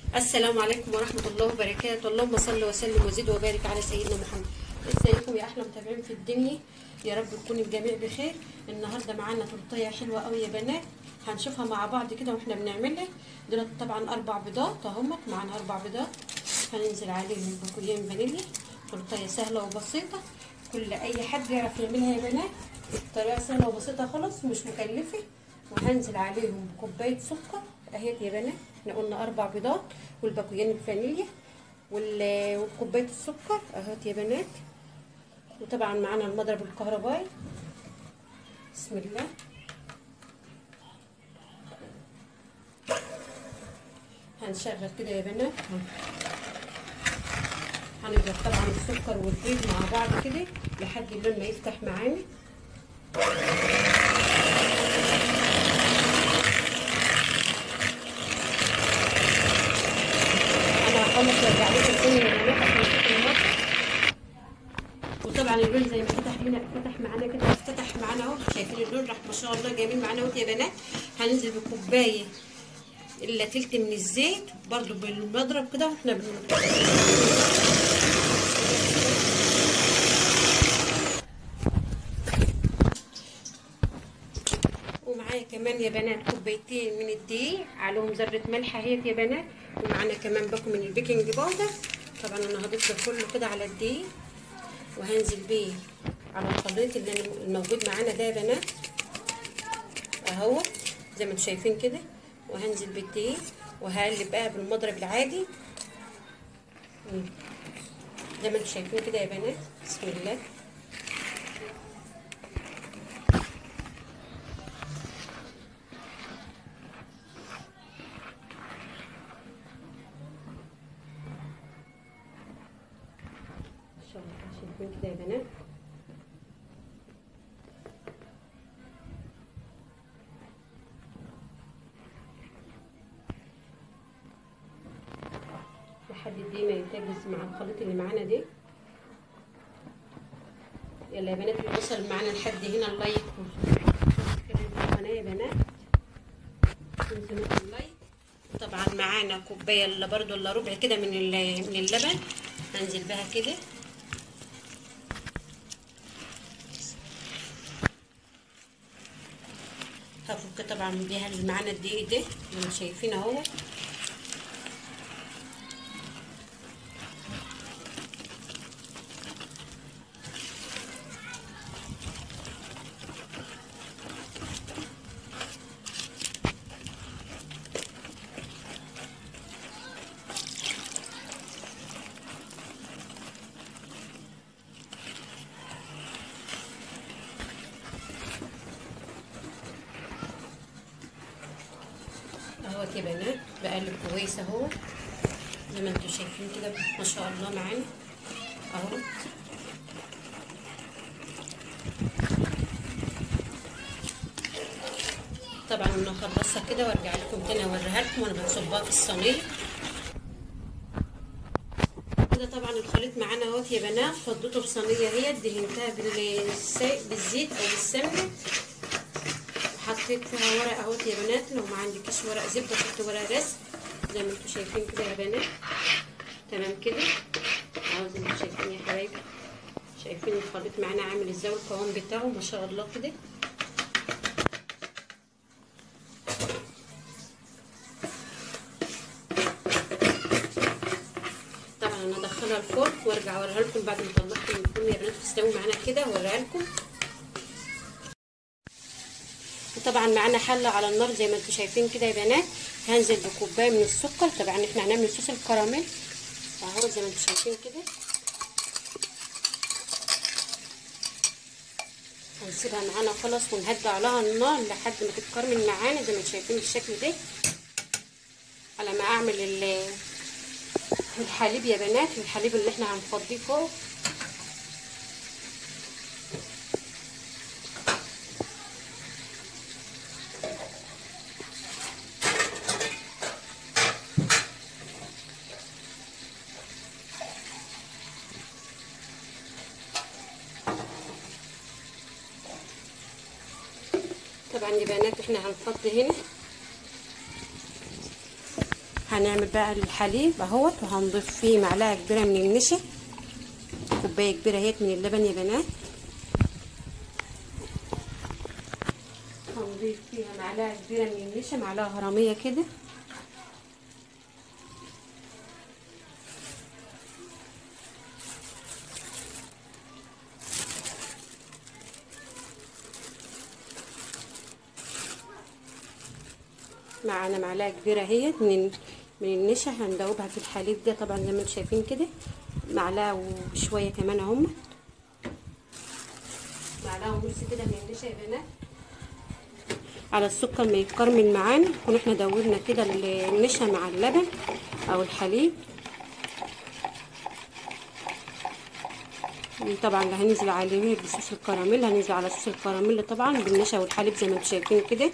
السلام عليكم ورحمة الله وبركاته اللهم صل وسلم وزد وبارك على سيدنا محمد ازيكم يا احلى متابعين في الدنيا يا رب تكون الجميع بخير النهارده معانا تورتيه حلوه قوي يا بنات هنشوفها مع بعض كده واحنا بنعملها دول طبعا اربع بيضات اهمت معانا اربع بيضات هننزل عليهم باكوين فانيليا تورتيه سهله وبسيطه كل اي حد يعرف يعملها يا بنات طريقه سهله وبسيطه خالص مش مكلفه وهنزل عليهم كوبايه سكر اهيت يا بنات احنا قلنا اربع بيضات والباكوين الفانيليا وكوبايه السكر اهوت يا بنات وطبعا معانا المضرب الكهربائي بسم الله هنشغل كده يا بنات هنضرب طبعا السكر والبيض مع بعض كده لحد اللون ما يفتح معانا انا هخلص وارجع لكم تاني لما نفتح نشوف المطبخ وطبعا اللون زي ما فتح لنا فتح معانا كده فتح معانا اهو شايفين اللون راح ما شاء الله جميل معانا اهو يا بنات هننزل بكوبايه الا تلت من الزيت برضو بالمضرب كده واحنا بن... ومعايا كمان يا بنات كوبايتين من الدقيق عليهم ذره ملح اهيت يا بنات ومعانا كمان باكو من البيكنج باودر طبعا انا هضيف ده كله كده على الدقيق وهنزل بيه على الخليط اللي الموجود معانا ده يا بنات اهو زي ما انتم شايفين كده وهنزل بالدقيق وهقلب بقى بالمضرب العادي زي ما انتم شايفين كده يا بنات بسم الله شايفين كده يا بنات لحد دي ما يتجهز مع الخليط اللي معانا ده يلا يا بنات اللي وصل معانا لحد هنا اللايك القناه يا بنات تنسوا اللايك طبعا معانا كوبايه الا برضو الا ربع كده من من اللبن هنزل بها كده هفك طبعا بيها اللي معانا الدقيق ده زي ما شايفين اهو اهوت يا بنات بقلب كويس اهو زي ما انتم شايفين كده ما شاء الله معانا اهو طبعا انا هخلصها كده وارجع لكم تاني اوريها لكم وانا بنصبها في الصينيه كده طبعا الخليط معانا اهوت يا بنات فضيته في صينيه اهي دهنتها بالزيت او بالسمنه حطيت فيها ورق اهوت يا بنات لو ما عندكيش ورق زبده حطي ورق رسم زي ما انتم شايفين كده يا بنات تمام كده اهو زي ما انتم شايفين يا حبايبي شايفين الخليط معانا عامل ازاي والقوام بتاعه ما شاء الله كده طبعا انا ادخلها الفرن وارجع اوريها لكم بعد ما طلعت من الفرن يا بنات تستوي معانا كده واوريها لكم طبعا معانا حله على النار زي ما انتم شايفين كده يا بنات هنزل بكوبايه من السكر طبعا احنا هنعمل صوص الكراميل اهو زي ما انتم شايفين كده هنسيبها معانا خلاص ونهدي عليها النار لحد ما تتكرمل معانا زي ما انتم شايفين بالشكل ده على ما اعمل الحليب يا بنات الحليب اللي احنا هنفضيه فوق طبعا يا بنات احنا هنفضي هنا هنعمل بقى الحليب اهوت وهنضيف فيه معلقه كبيره من النشا كوبايه كبيره اهيت من اللبن يا بنات هنضيف فيها معلقه كبيره من النشا معلقه هرميه كده معانا معلقه كبيره اهيت من من النشا هندوبها في الحليب ده طبعا زي ما انتم شايفين كده معلقه وشويه كمان اهم معلقه ونص كده من النشا يا بنات على السكر ما يتكرمل معانا نكون احنا دوبنا كده النشا مع اللبن او الحليب طبعا اللي هننزل عليه بصوص الكراميل هننزل على صوص الكراميل طبعا بالنشا والحليب زي ما انتم شايفين كده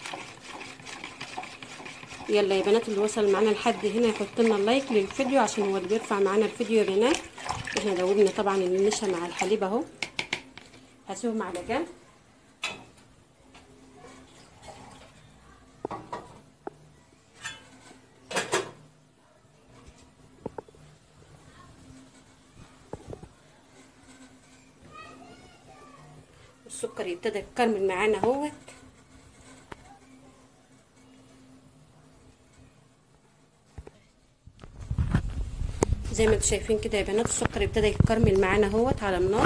يلا يا بنات اللي وصل معانا لحد هنا يحط لنا لايك للفيديو عشان هو اللي بيرفع معانا الفيديو يا بنات احنا دوبنا طبعا النشا مع الحليب اهو هسيبهم على جنب السكر ابتدى يتكرمل معانا اهوت زي ما انتم شايفين كده يا بنات السكر ابتدى يتكرمل معانا اهوت على النار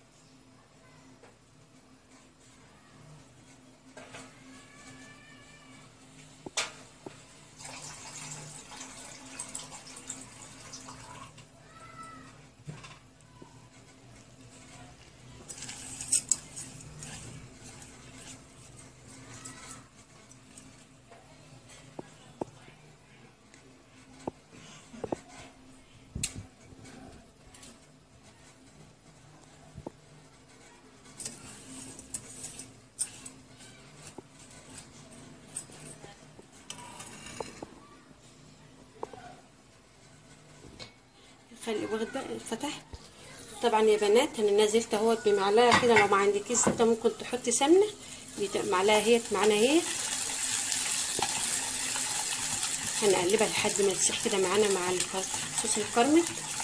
خلي واخد بقى فتحت طبعا يا بنات انا نزلت اهوت بمعلقه كده لو ما عندكيش زبده ممكن تحطي سمنه معلقه اهيت معانا اهي هنقلبها لحد ما تسيح كده معانا مع صوص الكرمل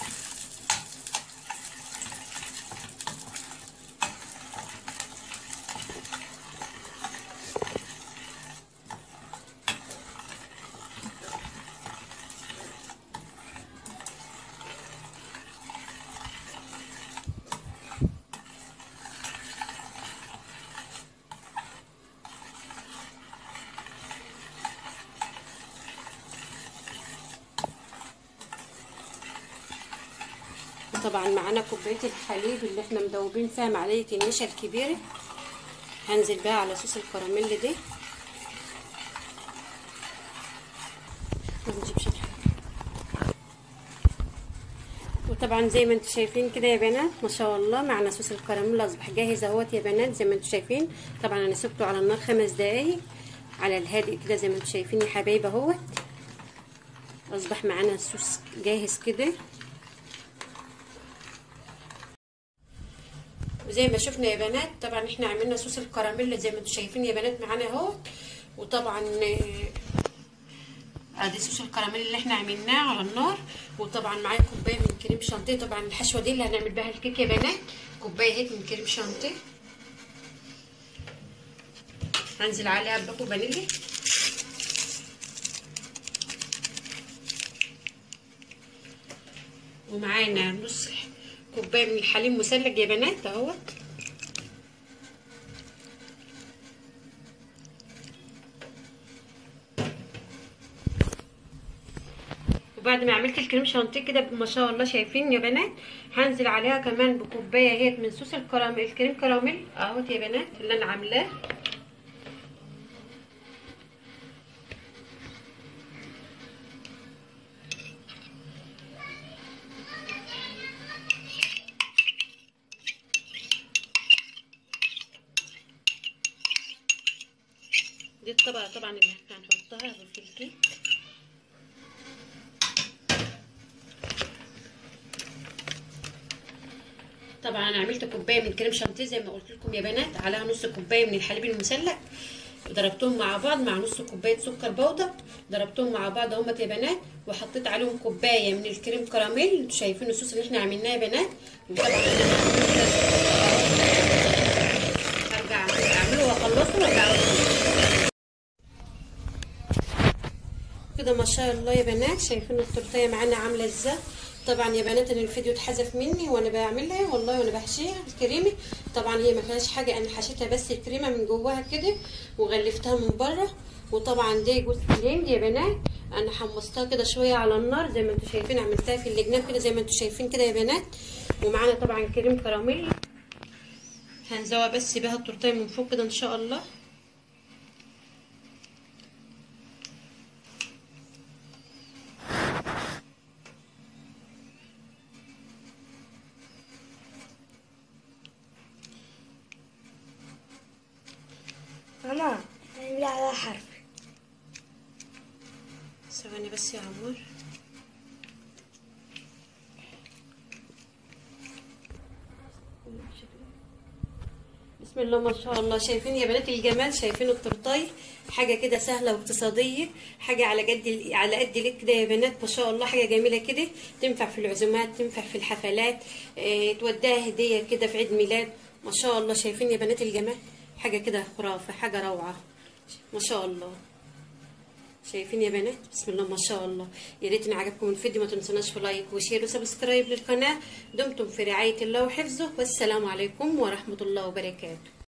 طبعا معانا كوبايه الحليب اللي احنا مدوبين فيها معلقه النشا الكبيره هنزل بقى على صوص الكراميل ده ما نجيبش وطبعا زي ما انتم شايفين كده يا بنات ما شاء الله معنا صوص الكراميل اصبح جاهز اهوت يا بنات زي ما انتم شايفين طبعا انا سبته على النار خمس دقايق على الهادئ كده زي ما انتم شايفين يا حبايبي اهوت اصبح معانا الصوص جاهز كده وزي ما شفنا يا بنات طبعا احنا عملنا صوص الكراميل زي ما انتم شايفين يا بنات معانا اهو وطبعا ادي صوص الكراميل اللي احنا عملناه على النار وطبعا معايا كوبايه من كريم شانتيه طبعا الحشوه دي اللي هنعمل بها الكيك يا بنات كوبايه هيك من كريم شانتيه هنزل عليها باكو فانيليا ومعانا نص كوبايه من الحليب مثلج يا بنات اهوت وبعد ما عملت الكريم شانتيه كده ما شاء الله شايفين يا بنات هنزل عليها كمان بكوبايه اهيت من صوص الكراميل الكريم كراميل اهوت يا بنات اللي انا عاملاه دي الطبقة طبعا اللي احنا هنحطها في الكيك طبعا انا عملت كوبايه من كريم شانتيه زي ما قلت لكم يا بنات عليها نص كوبايه من الحليب المسلق ضربتهم مع بعض مع نص كوبايه سكر بودر ضربتهم مع بعض اهمت يا بنات وحطيت عليهم كوبايه من الكريم كراميل انتوا شايفين الصوص اللي احنا عملناه يا بنات وطبعا انا هرجع اعمله واخلصه وارجع كده ما شاء الله يا بنات شايفين التورتيه معانا عامله ازاي طبعا يا بنات ان الفيديو اتحذف مني وانا بعملها والله وانا بحشيها الكريمه طبعا هي ما فيهاش حاجه انا حشيتها بس الكريمه من جواها كده وغلفتها من بره وطبعا دي جوز الهند يا بنات انا حمصتها كده شويه على النار زي ما انتم شايفين عملتها في اللجنان كده زي ما انتم شايفين كده يا بنات ومعانا طبعا كريم كراميل هنزوق بس بيها التورتيه من فوق كده ان شاء الله ماما هنعمل على حرف ثواني بس يا عمور بسم الله ما شاء الله شايفين يا بنات الجمال شايفين التورتاي حاجه كده سهله واقتصاديه حاجه على قد على قد لك كده يا بنات ما شاء الله حاجه جميله كده تنفع في العزومات تنفع في الحفلات اه توديها هديه كده في عيد ميلاد ما شاء الله شايفين يا بنات الجمال حاجه كده خرافه حاجه روعه ما شاء الله شايفين يا بنات بسم الله ما شاء الله يا ريت ان عجبكم الفيديو ما تنسوناش في لايك وشير وسبسكرايب للقناه دمتم في رعايه الله وحفظه والسلام عليكم ورحمه الله وبركاته